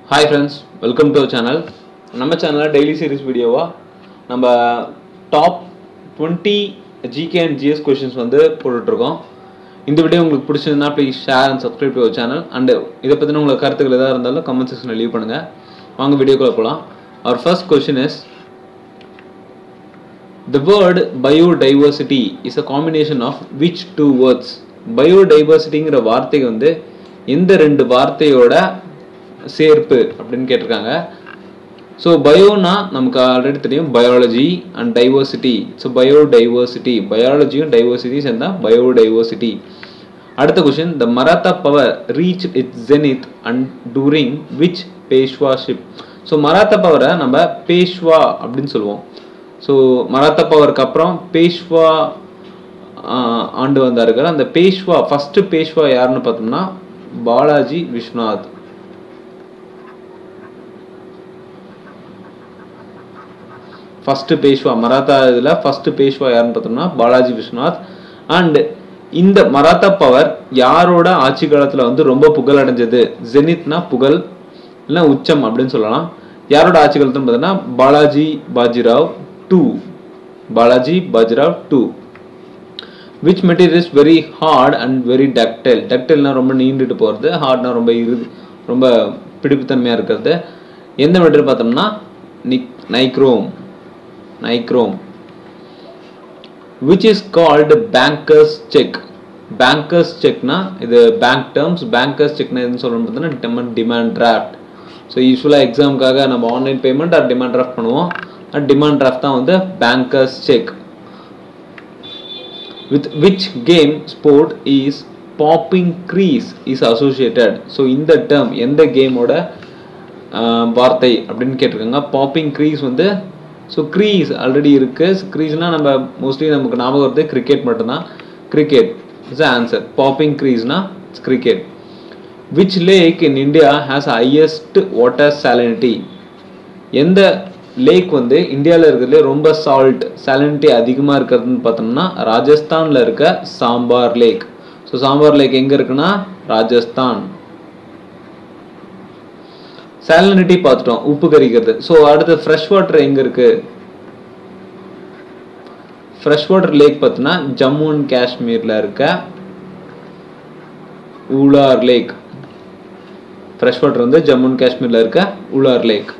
Hi friends welcome to channel நம்ம சேனலில் daily series வீடியோவாக நம்ம top twenty GK and GS questions வந்து போட்டுட்ருக்கோம் இந்த வீடியோ உங்களுக்கு பிடிச்சிருந்தா please share and subscribe to channel and இதை பற்றின உங்களுக்கு கருத்துக்கள் எதாக இருந்தாலும் கமெண்ட் செக்ஷனில் லீவ் பண்ணுங்கள் வாங்க வீடியோக்குள்ளே போகலாம் our first question is The word biodiversity is a combination of which two words? biodiversityங்கிற வார்த்தை வந்து எந்த ரெண்டு வார்த்தையோட சேர்ப்பு அப்படின்னு கேட்டிருக்காங்க ஸோ பயோனா நமக்கு ஆல்ரெடி தெரியும் biology and diversity so biodiversity பயாலஜியும் டைவர்சிட்டி சேர்ந்தா பயோடைவர்சிட்டி அடுத்த question the Maratha power reach its zenith and during which Peshwaship so Maratha பவரை நம்ம பேஷ்வா அப்படின்னு சொல்லுவோம் ஸோ மராத்தா பவருக்கு அப்புறம் பேஷ்வா ஆஹ், ஆண்டு வந்தார்கள் அந்த பேஷ்வா ஃபர்ஸ்ட் பேஷ்வா யாருன்னு பார்த்தோம்னா பாலாஜி விஸ்வநாத் ஃபர்ஸ்ட் பேஷ்வா மராத்தா இதில் ஃபர்ஸ்ட் பேஷ்வா யாருன்னு பார்த்தோம்னா பாலாஜி விஸ்வநாத் அண்ட் இந்த மராத்தா பவர் யாரோட ஆட்சி காலத்தில் வந்து ரொம்ப புகழ் அடைஞ்சது ஜெனித்னா புகழ் இல்லை உச்சம் அப்படின்னு சொல்லலாம் யாரோட ஆட்சி காலத்துன்னு பார்த்தோம்னா Balaji Bajirao two Balaji Bajirao two which material is very hard and very ductile டக்டைல்னா ரொம்ப நீண்டுட்டு போகிறது ஹார்ட்னா ரொம்ப இரு ரொம்ப பிடிப்புத்தன்மையாக இருக்கிறது எந்த மெட்டீரியல் பார்த்தோம்னா நிக் nichrome nichrome which is called bankers cheque bankers செக்னா இது பேங்க் டேர்ம்ஸ் பேங்கர்ஸ் செக்னா எதுன்னு சொல்லணும் பார்த்தீங்கன்னா டிமாண்ட் டிராஃப்ட் ஸோ யூஸ்வலாக எக்ஸாமுக்காக நம்ம online payment or demand draft பண்ணுவோம் டிமாண்ட் டிராஃப்ட் தான் வந்து bankers cheque with which game sport is popping crease is associated so இந்த டேர்ம் எந்த கேமோட வார்த்தை அப்படின்னு கேட்டிருக்காங்க பாப்பிங் க்ரீஸ் வந்து ஸோ க்ரீஸ் ஆல்ரெடி இருக்குது க்ரீஸ்னால் நம்ம மோஸ்ட்லி நமக்கு ஞாபகம் வருது கிரிக்கெட் மட்டும்தான் கிரிக்கெட் இஸ் ஆன்சர் பாப்பிங் க்ரீஸ்னா cricket which lake in India has highest water salinity எந்த லேக் வந்து இந்தியாவில் இருக்கிறதுலே ரொம்ப சால்ட் சாலினிட்டி அதிகமாக இருக்கிறதுன்னு பார்த்தோம்னா ராஜஸ்தானில் இருக்க Sambhar lake so Sambhar lake எங்கே இருக்குன்னா ராஜஸ்தான் சாலினிட்டி பார்த்துட்டோம் உப்பு கரிக்கிறது ஸோ அடுத்து ஃப்ரெஷ் வாட்டர் எங்கே இருக்கு ஃப்ரெஷ் வாட்டர் லேக் பார்த்தீங்கன்னா ஜம்மு அண்ட் காஷ்மீரில் இருக்க ஊலார் லேக் ஃப்ரெஷ் வாட்டர் வந்து ஜம்மு அண்ட் காஷ்மீரில் இருக்க Wular lake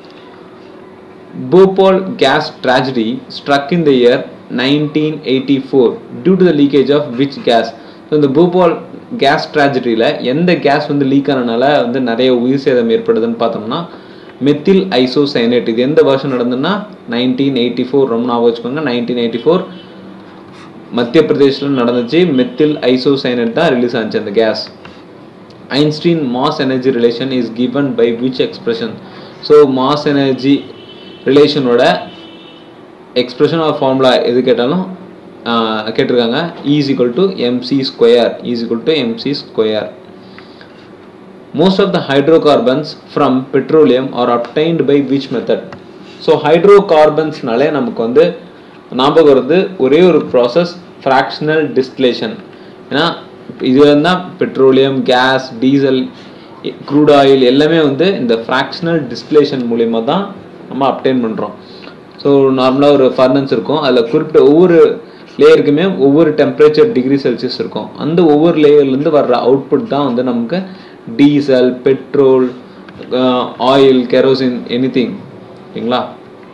Bhopal gas tragedy struck in the year 1984 due to the leakage of which gas? So இந்த போபால் கேஸ் ட்ராஜடியில் எந்த கேஸ் வந்து லீக் ஆனனால வந்து நிறைய உயிர் சேதம் ஏற்படுதுன்னு பார்த்தோம்னா மெத்தில் ஐசோசைனேட் இது எந்த வருஷம் நடந்ததுன்னா நைன்டீன் எயிட்டி ஃபோர் ரொம்ப ஞாபகம் வச்சுக்கோங்க நைன்டீன் எயிட்டி ஃபோர் மத்திய பிரதேஷில் நடந்துச்சு மெத்தில் ஐசோசைனேட் தான் ரிலீஸ் ஆச்சு அந்த gas Einstein mass energy relation is given by which expression so mass energy ரிலேஷனோட எக்ஸ்பிரஷன் ஆர் ஃபார்முலா எது கேட்டாலும் ஆஹ், கேட்டிருக்காங்க is equal to MC square is equal to MC square most of the hydrocarbons from petroleum are obtained by which method so ஹைட்ரோகார்பன்ஸ்னாலே நமக்கு வந்து ஞாபகம் வருது ஒரே ஒரு ப்ராசஸ் ஃப்ராக்ஷனல் டிஸ்டிலேஷன் ஏன்னா இதுல தான் petroleum gas diesel crude oil எல்லாமே வந்து இந்த ஃப்ராக்ஷனல் டிஸ்டிலேஷன் மூலிமா தான் நம்ம அப்டைன் பண்ணுறோம் ஸோ நார்மலாக ஒரு ஃபர்னன்ஸ் இருக்கும் அதில் குறிப்பிட்ட ஒவ்வொரு லேயருக்குமே ஒவ்வொரு டெம்பரேச்சர் டிகிரி செல்சியஸ் இருக்கும் அந்த ஒவ்வொரு லேயர்லேருந்து வர்ற அவுட்புட் தான் வந்து நமக்கு diesel petrol oil kerosene anything ஓகேங்களா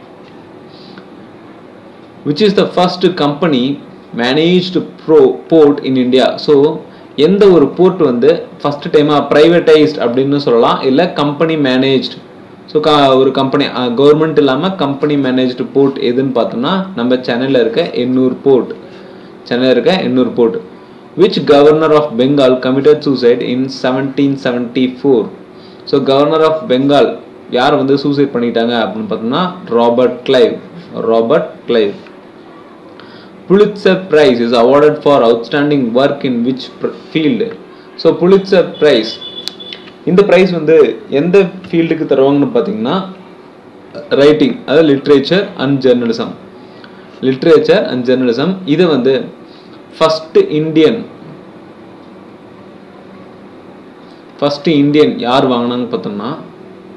which is the first company managed pro port in India so எந்த ஒரு போர்ட் வந்து ஃபர்ஸ்ட் டைமாக ப்ரைவேட்டைஸ்ட் அப்படின்னு சொல்லலாம் இல்லை கம்பெனி மேனேஜ்ட் ஸோ க ஒரு கம்பெனி கவர்மெண்ட் இல்லாமல் கம்பெனி மேனேஜ்டு போர்ட் எதுன்னு பார்த்தோம்னா நம்ம சென்னையில் இருக்க எண்ணூர் போர்ட் சென்னையில் இருக்க Ennore port which governor of Bengal committed suicide in seventeen seventy four so governor of Bengal யார் வந்து சூசைட் பண்ணிட்டாங்க அப்படின்னு பார்த்தோம்னா Robert Clive Robert Clive Pulitzer Prize is awarded for outstanding work in which pr- field? So Pulitzer Prize இந்த prize வந்து எந்த ஃபீல்டுக்கு தருவாங்கன்னு பார்த்தீங்கன்னா ரைட்டிங் அதாவது literature and journalism literature and journalism இதை வந்து ஃபஸ்ட்டு இந்தியன் ஃபஸ்ட்டு இந்தியன் யார் வாங்கினாங்கன்னு பார்த்தோம்னா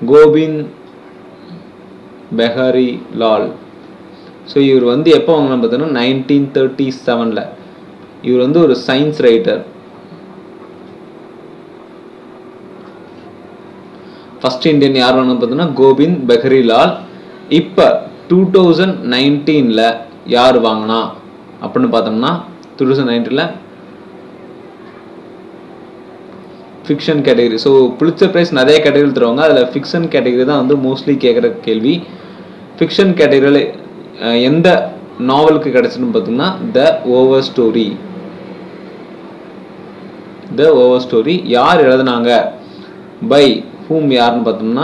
கோபிந்த் பெஹரி லால் ஸோ இவர் வந்து எப்போ வாங்கினா பார்த்தீங்கன்னா நைன்டீன் தேர்ட்டி செவனில் இவர் வந்து ஒரு சயின்ஸ் ரைட்டர் ஃபர்ஸ்ட் இந்தியன் யார் வாங்க பார்த்தீங்கன்னா கோபிந்த் பெஹரிலால் இப்போ டூ தௌசண்ட் நைன்டீனில் யார் வாங்கினா அப்படின்னு பார்த்தோம்னா டூ தௌசண்ட் நைன்டீனில் fiction category so Pulitzer prize நிறைய கேட்டகரி தருவாங்க அதில் ஃபிக்ஷன் கேட்டகரி தான் வந்து மோஸ்ட்லி கேட்குற கேள்வி ஃபிக்ஷன் கேட்டகரியில் எந்த நாவலுக்கு கிடைச்சுன்னு பார்த்தீங்கன்னா the overstory the overstory யார் எழுதுனாங்க பை ஹூம் யாருன்னு பார்த்தோம்னா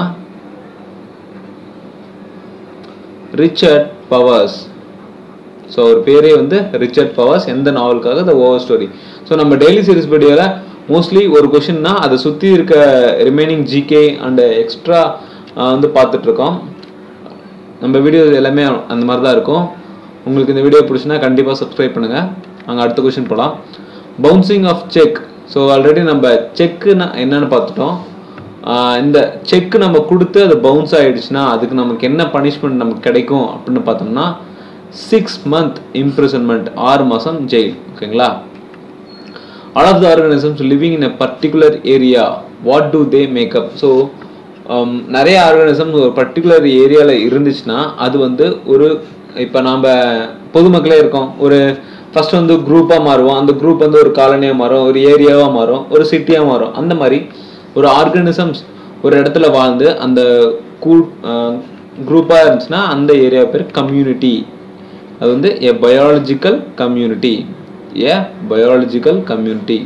ரிச்சர்ட் பவர்ஸ் ஸோ அவர் பேரே வந்து ரிச்சர்ட் பவர்ஸ் எந்த நாவலுக்காக த ஓவர் ஸ்டோரி ஸோ நம்ம டெய்லி சீரிஸ் வீடியோவில் மோஸ்ட்லி ஒரு கொஷின்னா அதை சுற்றி இருக்க ரிமைனிங் ஜிகே அண்ட் எக்ஸ்ட்ரா வந்து பார்த்துட்டு இருக்கோம் நம்ம வீடியோ எல்லாமே அந்த மாதிரி தான் இருக்கும் உங்களுக்கு இந்த வீடியோ பிடிச்சுன்னா கண்டிப்பாக சப்ஸ்கிரைப் பண்ணுங்கள் நாங்கள் அடுத்த கொஷின் போகலாம் bouncing of cheque so already நம்ம செக்குன்னா என்னன்னு பார்த்துட்டோம் ஆஹ் இந்த செக் நம்ம கொடுத்து அது பவுன்ஸ் ஆயிடுச்சுன்னா அதுக்கு நமக்கு என்ன பனிஷ்மெண்ட் நமக்கு கிடைக்கும் அப்படின்னு பார்த்தோம்னா சிக்ஸ் மந்த் இம்ப்ரிசன்மெண்ட் ஆறு மாதம் ஜெயில் ஓகேங்களா all of the organisms living in a particular area what do they make up so நிறைய ஆர்கானிசம் ஒரு பர்டிகுலர் ஏரியாவில் இருந்துச்சுன்னா அது வந்து ஒரு இப்போ நாம் பொதுமக்களே இருக்கோம் ஒரு ஃபர்ஸ்ட் வந்து குரூப்பாக மாறுவோம் அந்த குரூப் வந்து ஒரு காலனியாக மாறும் ஒரு ஏரியாவாக மாறும் ஒரு சிட்டியாக மாறும் அந்த மாதிரி ஒரு ஆர்கானிசம்ஸ் ஒரு இடத்துல வாழ்ந்து அந்த கூ குரூப்பாக இருந்துச்சுன்னா அந்த ஏரியா பேர் கம்யூனிட்டி அது வந்து a biological community a biological community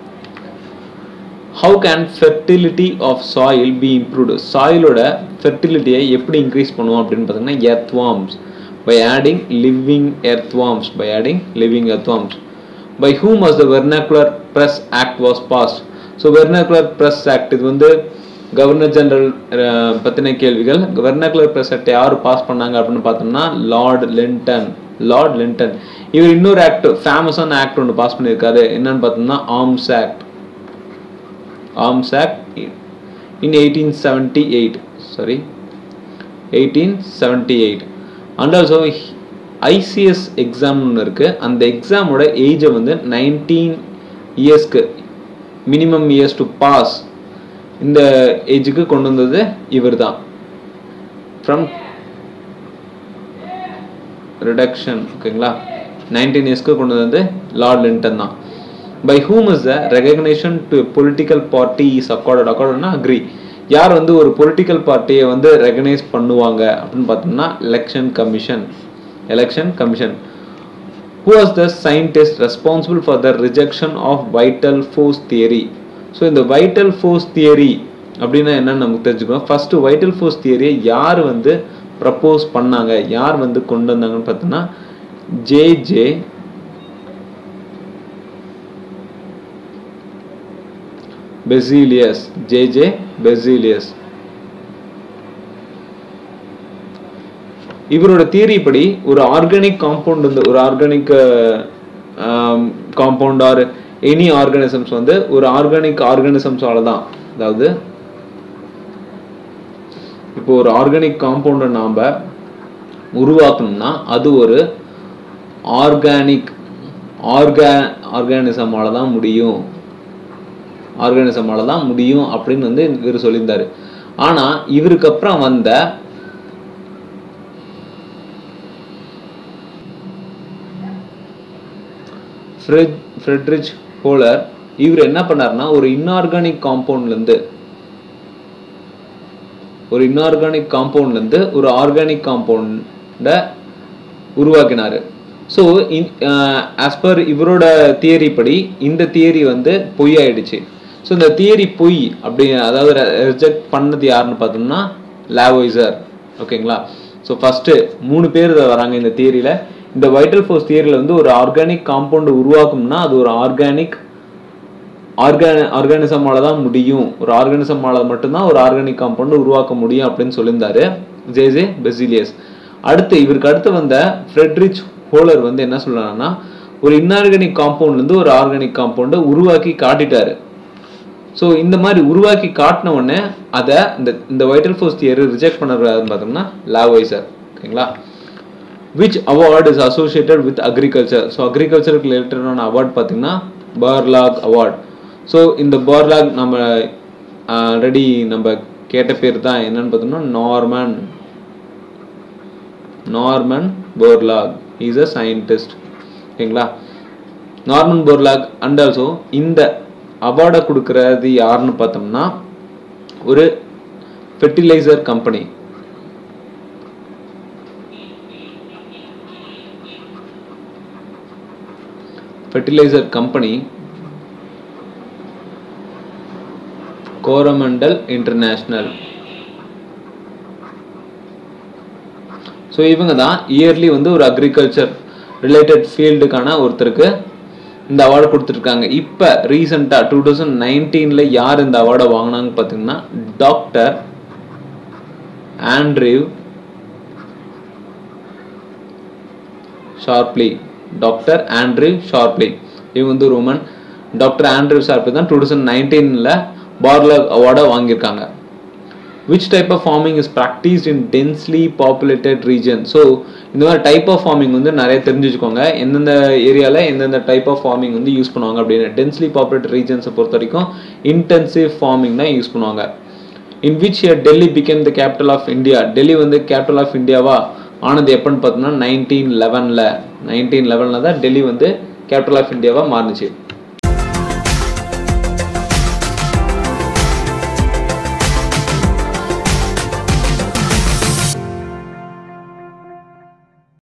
how can fertility of soil be improved சாயிலோட ஃபெர்டிலிட்டியை எப்படி இன்க்ரீஸ் பண்ணுவோம் அப்படின்னு பார்த்தீங்கன்னா earthworms by adding living earthworms by adding living earthworms by whom was the vernacular press act was passed so vernacular press act இது வந்து governor general பற்றின கேள்விகள் வெர்னாக்குலர் ப்ரெஸ் ஆக்ட் யார் பாஸ் பண்ணாங்க அப்படின்னு பார்த்தோம்னா லார்ட் லிண்டன் லார்ட் லிண்டன் இவர் இன்னொரு ஆக்ட் ஃபேமஸான ஆக்ட் ஒன்று பாஸ் பண்ணியிருக்காரு என்னன்னு பார்த்தோம்னா arms act arms act in eighteen seventy eight sorry eighteen seventy eight and also ICS எக்ஸாம்னு ஒன்று இருக்குது அந்த எக்ஸாமோட ஏஜை வந்து நைன்டீன் இயர்ஸ்க்கு மினிமம் இயர்ஸ் டு பாஸ் இந்த ஏஜுக்கு கொண்டு வந்தது இவர் தான் ஃப்ரம் ரிடக்ஷன் ஓகேங்களா நைன்டீன் இயர்ஸ்க்கு கொண்டு வந்தது லார்ட் லிண்டன் தான் by whom is the recognition to political party is accorded அக்கார்டட்னா அக்ரி யார் வந்து ஒரு பொலிட்டிக்கல் பார்ட்டியை வந்து ரெகனைஸ் பண்ணுவாங்க அப்படின்னு பார்த்தோம்னா election commission election commission who was the scientist responsible for the rejection of vital force theory so இந்த வைட்டல் ஃபோர்ஸ் தியரி அப்படின்னா என்னன்னு நமக்கு தெரிஞ்சுக்கணும் ஃபர்ஸ்ட் வைட்டல் ஃபோர்ஸ் தியரியை யார் வந்து ப்ரப்போஸ் பண்ணாங்க யார் வந்து கொண்டு வந்தாங்கன்னு பார்த்தோம்னா J J Berzelius J J Berzelius இவரோட தியரி படி ஒரு ஆர்கானிக் காம்பவுண்ட் வந்து ஒரு organic compound or any organisms வந்து ஒரு ஆர்கானிக் ஆர்கானிசம்ஸால தான் அதாவது இப்போ ஒரு ஆர்கானிக் காம்பவுண்டை நாம் உருவாக்கணும்னா அது ஒரு ஆர்கானிக் ஆர்கா ஆர்கானிசமால தான் முடியும் ஆர்கானிசமால தான் முடியும் அப்படின்னு வந்து இவர் சொல்லியிருந்தாரு ஆனா இவருக்கு அப்புறம் வந்த ஃப்ரெட்ரிச் ஹோலர் இவர் என்ன பண்ணாருன்னா ஒரு இன்ஆர்கானிக் காம்பவுண்ட்லேருந்து ஒரு இன்ஆர்கானிக் காம்பவுண்ட்லேருந்து ஒரு ஆர்கானிக் காம்பவுண்டை உருவாக்கினார் ஸோ ஆஸ் பர் இவரோட தியரி படி இந்த தியரி வந்து பொய் ஆயிடுச்சு ஸோ இந்த தியரி பொய் அப்படி அதாவது ரிஜெக்ட் பண்ணது யாருன்னு பார்த்தோம்னா லாவோய்சர் ஓகேங்களா ஸோ ஃபஸ்ட்டு மூணு பேர் வராங்க இந்த தியரியில் இந்த வைட்டல் ஃபோர்ஸ் தியரியில் வந்து ஒரு ஆர்கானிக் காம்பவுண்ட் உருவாக்கும்னா அது ஒரு ஆர்கானிக் ஆர்கானி ஆர்கானிசமால தான் முடியும் ஒரு ஆர்கானிசமால மட்டும்தான் ஒரு ஆர்கானிக் காம்பவுண்ட் உருவாக்க முடியும் அப்படின்னு சொல்லியிருந்தாரு ஜே ஜே பெசிலியஸ் அடுத்து இவருக்கு அடுத்து வந்த ஃப்ரெட்ரிச் ஹோலர் வந்து என்ன சொல்றாங்கன்னா ஒரு இன்ஆர்கானிக் காம்பவுண்ட்லேருந்து ஒரு ஆர்கானிக் காம்பவுண்டை உருவாக்கி காட்டிட்டாரு ஸோ இந்த மாதிரி உருவாக்கி காட்டின உடனே அதை இந்த இந்த வைட்டல் ஃபோர்ஸ் தியரி ரிஜெக்ட் பண்ணுறதுன்னு பார்த்தோம்னா லாவைசர் ஓகேங்களா which award is associated with agriculture so அக்ரிகல்ச்சருக்கு ரிலேட்டடான அவார்ட் பார்த்தீங்கன்னா பார்லாக் அவார்ட் ஸோ இந்த பார்லாக் நம்ம ஆல்ரெடி நம்ம கேட்ட பேர் தான் என்னன்னு பார்த்தோம்னா Norman Norman Borlaug is a scientist ஓகேங்களா நார்மன் போர்லாக் அண்ட் ஆல்சோ இந்த அவார்டை கொடுக்கறது யாருன்னு பார்த்தோம்னா ஒரு fertiliser company fertiliser company Coromandel international so இவங்க தான் இயர்லி வந்து ஒரு அக்ரிகல்ச்சர் ரிலேட்டட் ஃபீல்டுக்கான ஒருத்தருக்கு இந்த அவார்டு கொடுத்துருக்காங்க இப்போ ரீசெண்டாக டூ தௌசண்ட் நைன்டீனில் யார் இந்த அவார்டை வாங்கினாங்க பார்த்தீங்கன்னா doctor Andrew Sharpley doctor Andrew Sharpley இவங்க வந்து ஒரு உமன் டாக்டர் ஆண்ட்ரிவ் ஷார்ப்லி தான் டூ தௌசண்ட் நைன்டீனில் பார்லக் அவார்டை வாங்கியிருக்காங்க which type of farming is practised in densely populated region so இந்த மாதிரி டைப் ஆஃப் ஃபார்மிங் வந்து நிறைய தெரிஞ்சு வச்சுக்கோங்க எந்தெந்த ஏரியாவில் எந்தெந்த டைப் ஆஃப் ஃபார்மிங் வந்து யூஸ் பண்ணுவாங்க அப்படின்னு டென்ஸ்லி பாப்புலேட்டட் ரீஜன்ஸை பொறுத்த வரைக்கும் இன்டென்சிவ் ஃபார்மிங் தான் யூஸ் பண்ணுவாங்க in which year Delhi became the capital of India Delhi வந்து கேபிட்டல் ஆஃப் இந்தியாவா ஆனது எப்போன்னு பார்த்தோம்னா நைன்டீன் லெவனில் நைன்டீன் லெவனில் தான் டெல்லி வந்து கேபிட்டல் ஆஃப் இந்தியாவாக மாறுனுச்சு